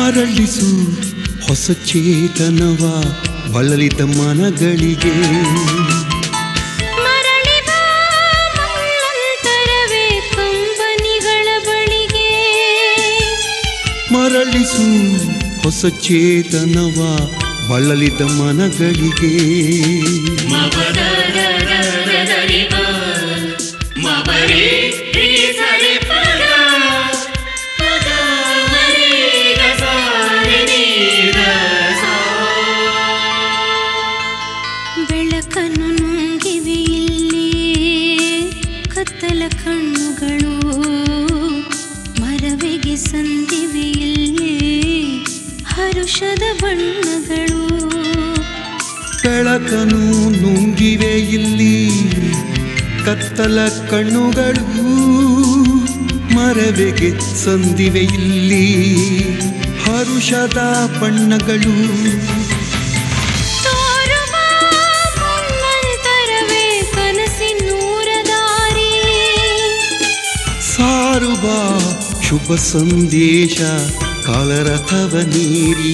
ಮರಳಿಸು ಹೊಸ ಚೇತನವ ಬಳಲಿದ ಮನಗಳಿಗೆ ಮರಳಿ ಬಾ ಮನ್ನಂತರವೇ ಕಂಬನಿಗಳ ಬಳಿಗೆ ಮರಳಿಸು ಹೊಸ ಚೇತನವ ಬಳಲಿದ ಮನಗಳಿಗೆ ಬೆಳಕನ್ನು ನುಂಗಿವೆ ಇಲ್ಲಿ ಕತ್ತಲ ಕಣ್ಣುಗಳು ಮರವೆಗೆ ಸಂದಿವೆ ಇಲ್ಲಿ ಹರುಷದ ಬಣ್ಣಗಳು ಬೆಳಕನು ನುಂಗಿವೆ ಇಲ್ಲಿ ಕತ್ತಲ ಕಣ್ಣುಗಳು ಮರವೆಗೆ ಸಂದಿವೆ ಇಲ್ಲಿ ಹರುಷದ ಬಣ್ಣಗಳು ತೋರುವ ಮುನ್ನಂತರವೇ ಕನಸಿನೂರ ದಾರಿ ಸಾರುವ ಶುಭ ಸಂದೇಶ ಕಾಲರಥವ ನೀರಿ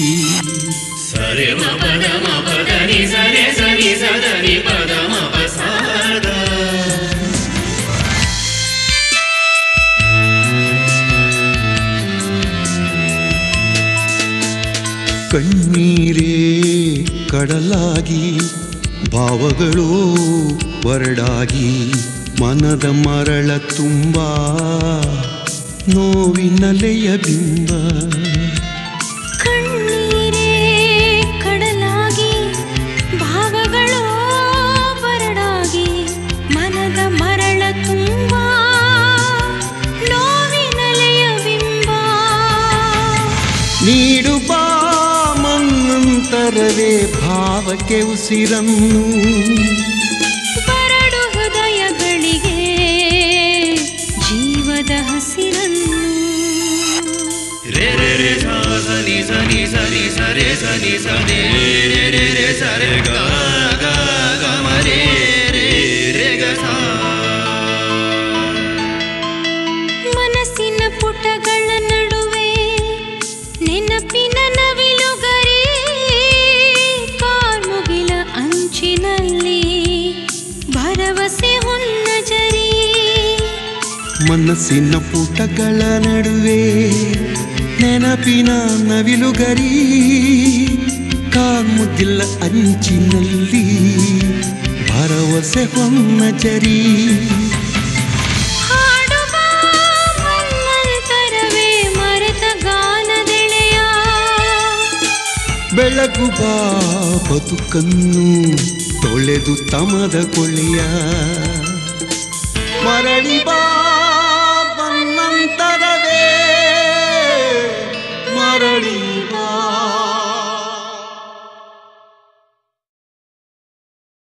ಕಣ್ಣೀರೇ ಕಡಲಾಗಿ ಭಾವಗಳು ಹೊರಡಾಗಿ ಮನದ ಮರಳ ತುಂಬ ನೋವಿನಲೆಯ ಬಿಂಬ ಕಣ್ಣೀರೇ ಕಡಲಾಗಿ ಭಾವಗಳು ಬರಡಾಗಿ ಮನದ ಮರಳ ತುಂಬ ನೋವಿನಲೆಯ ಬಿಂಬ ನೀಡು ಬಾ ಮನ್ನಂತರವೇ ಭಾವಕ್ಕೆ ಉಸಿರನ್ನು ಬರಡು ಹೃದಯಗಳಿಗೆ ಜೀವದ ಹಸಿರನ್ನು ಮನಸ್ಸಿನ ಪುಟಗಳ ನಡುವೆ ನೆನಪಿನ ನವಿಲುಗರಿ ಕಾರ್ಮುಗಿಲ ಅಂಚಿನಲ್ಲಿ ಭರವಸೆ ಹೊನ್ನಜರಿ ಮನಸ್ಸಿನ ಪುಟಗಳ ನಡುವೆ ನೆನಪಿನ ನವಿಲುಗರಿ ಕಾಮುಗಿಲ್ಲ ಅಂಚಿನಲ್ಲಿ ಭರವಸೆ ಹೊನ್ನಜರಿ ಹಾಡುವ ಮನ್ನಂತರವೇ ಮರೆತ ಗಾನದೆಳೆಯ ಬೆಳಗು ಬಾ ಬದುಕನ್ನು ತೊಳೆದು ತಮದ ಕೊಳೆಯ ಮರಳಿ ಬಾ